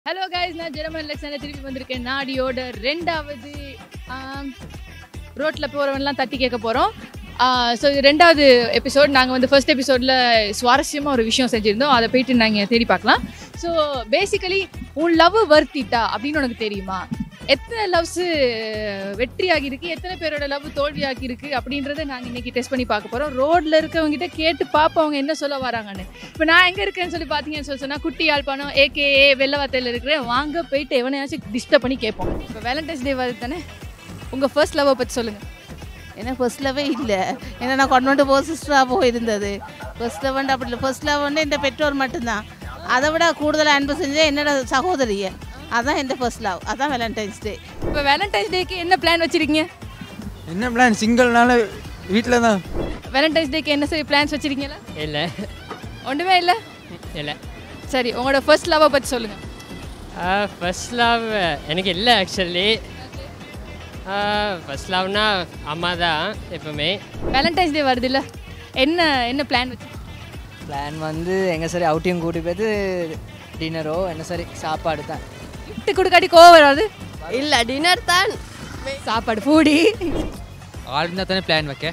hello guys நான் ஜெரமன் Alexander திருப்பி வந்திருக்கேன் நாடியோட ரெண்டாவது ரோட்டில் போகிறவன்லாம் தட்டி கேட்க போகிறோம் ஸோ இது ரெண்டாவது எபிசோட் நாங்கள் வந்து ஃபர்ஸ்ட் எபிசோடில் சுவாரஸ்யமாக ஒரு விஷயம் செஞ்சுருந்தோம் அதை போயிட்டு நாங்கள் தேடி பார்க்கலாம் ஸோ பேசிக்கலி உன் லவ் வர்த்திட்டா அப்படின்னு உனக்கு தெரியுமா எத்தனை லவ்ஸு வெற்றியாகி இருக்கு எத்தனை பேரோட லவ் தோல்வியாகி இருக்கு அப்படின்றத நாங்கள் இன்னைக்கு டெஸ்ட் பண்ணி பார்க்க போகிறோம் ரோட்டில் இருக்கவங்ககிட்ட கேட்டு பார்ப்போம் அவங்க என்ன சொல்ல வராங்கன்னு இப்போ நான் எங்கே இருக்கேன்னு சொல்லி பார்த்தீங்கன்னு சொல்லி சொன்னால் குட்டி யாழ்ப்பாணம் ஏகேஏ வெள்ளவாத்தையில் இருக்கிறேன் வாங்க போயிட்டு எவனையாச்சும் டிஸ்டர்ப் பண்ணி கேட்போம் இப்போ வேலண்டைன்ஸ் டே வருது தானே உங்கள் ஃபர்ஸ்ட் லவ்வை பற்றி சொல்லுங்கள் ஏன்னா ஃபர்ஸ்ட் லவ்வே இல்லை ஏன்னா நான் கொண்டு போ சிஸ்டராக போயிருந்தது ஃபர்ஸ்ட் லவ் வந்து அப்படி இல்லை ஃபர்ஸ்ட் லவ் வந்து என் பெற்றோர் மட்டும்தான் அதை விட கூடுதலாக அன்பு செஞ்ச என்னோட சகோதரிய அதான் என் ஃபர்ஸ்ட் லவ் அதான் வேலண்டைன்ஸ் டே இப்போ வேலண்டைன்ஸ் டேக்கு என்ன பிளான் வச்சிருக்கீங்க என்ன பிளான் சிங்கிள்னால வீட்டில் தான் வேலண்டைன்ஸ் டேக்கு என்ன சரி பிளான்ஸ் வச்சிருக்கீங்களா இல்லை ஒன்றுமே இல்லை இல்லை சரி உங்களோட ஃபர்ஸ்ட் லவ்வை பற்றி சொல்லுங்கள் ஃபர்ஸ்ட் லவ் எனக்கு இல்லை ஆக்சுவலி ஃபர்ஸ்ட் லவ்னா அம்மா தான் எப்பவுமே வேலண்டைன்ஸ் டே வருது இல்லை என்ன என்ன பிளான் வச்சு பிளான் வந்து எங்கே சரி அவுட்டிங் கூட்டி போயிட்டு டின்னரோ என்ன சரி சாப்பாடு தான் கிஃப்ட் கொடுக்காட்டி கோவம் வராது இல்ல டின்னர் தான் சாப்பாடு பூடி ஆள் இருந்தால் தானே பிளான் வைக்க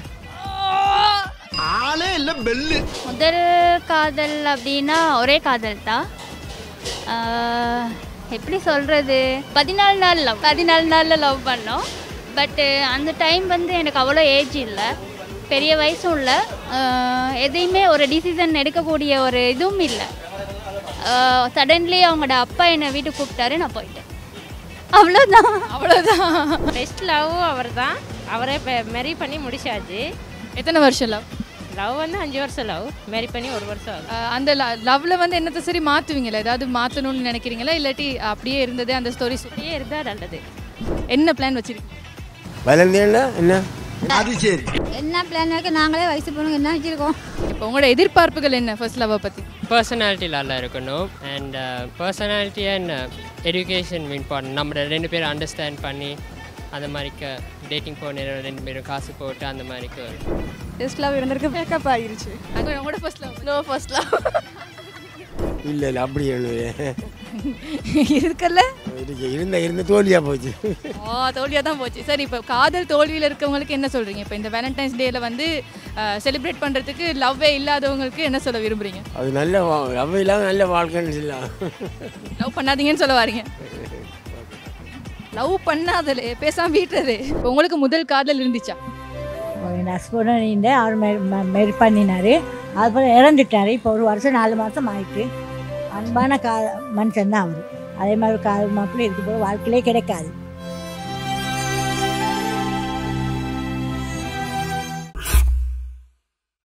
முதல் காதல் அப்படின்னா ஒரே காதல் தான் ஆஹ், எப்படி சொல்கிறது பதினாலு நாள் லவ் பதினாலு நாளில் லவ் பண்ணோம் பட்டு அந்த டைம் வந்து எனக்கு அவ்வளோ ஏஜ் இல்லை பெரிய வயசும் இல்லை ஆஹ், எதையுமே ஒரு டிசிஷன் எடுக்கக்கூடிய ஒரு இதுவும் இல்லை சடன்லி அவங்களோட அப்பா என்னை வீட்டுக்கு கூப்பிட்டாரு நான் போயிட்டேன் அவ்வளோதான் அவ்வளோதான் பெஸ்ட் லவ்வும் அவர் தான் அவரே மெரி பண்ணி முடிச்சாச்சு எத்தனை வருஷம் லவ் லவ் வந்து அஞ்சு வருஷம் லவ் மெரி பண்ணி ஒரு வருஷம் ஆகுது அந்த லவ்ல வந்து என்னத்தை சரி மாற்றுவீங்களா ஏதாவது மாற்றணும்னு நினைக்கிறீங்களா இல்லாட்டி அப்படியே இருந்ததே அந்த ஸ்டோரி அப்படியே இருந்தால் நல்லது என்ன பிளான் வச்சிருக்கீங்க வளர்ந்தேன்னா என்ன என்ன பிளான் வைக்க நாங்களே வயசு பொண்ணுங்க என்ன வச்சுருக்கோம் இப்போ உங்களோட எதிர்பார்ப்புகள் என்ன ஃபர்ஸ்ட் லவ்வை பற்றி பர்சனாலிட்டி நல்லா இருக்கணும் and personality and education important நம்ம ரெண்டு பேரும் அண்டர்ஸ்டாண்ட் பண்ணி அந்த மாதிரிக்கு டேட்டிங் போன ரெண்டு பேரும் காசு போட்டு அந்த மாதிரிக்கு ஃபர்ஸ்ட் லவ் இருந்திருக்கு பேக்கப் ஆகிருச்சு அங்கே உங்களோட first love no first love இல்லை இல்லை அப்படி இல்லை இருக்கல்ல இருக்கு இருந்த இருந்த தோல்வியாக போச்சு ஓ தோல்வியாக தான் போச்சு சரி இப்போ காதல் தோல்வியில் இருக்கவங்களுக்கு என்ன சொல்கிறீங்க இப்போ இந்த வேலண்டைன்ஸ் டேயில் வந்து செலிப்ரேட் பண்ணுறதுக்கு லவ்வே இல்லாதவங்களுக்கு என்ன சொல்ல விரும்புறீங்க அது நல்ல அவை இல்லாமல் நல்ல வாழ்க்கைன்னு சொல்லலாம் லவ் பண்ணாதீங்கன்னு சொல்ல வாரீங்க லவ் பண்ணாதலே பேசாம வீட்டுறது இப்போ உங்களுக்கு முதல் காதல் இருந்துச்சா என் ஹஸ்பண்டும் இருந்தேன் அவர் மெரி மெரி பண்ணினார் அதுக்கப்புறம் இறந்துட்டார் இப்போ ஒரு வருஷம் நாலு மாதம் ஆயிட்டு அன்பான கா மனுஷன் தான் அவர் அதே மாதிரி காதல் மாப்பிள்ளை இதுக்கு போல வாழ்க்கையிலே கிடைக்காது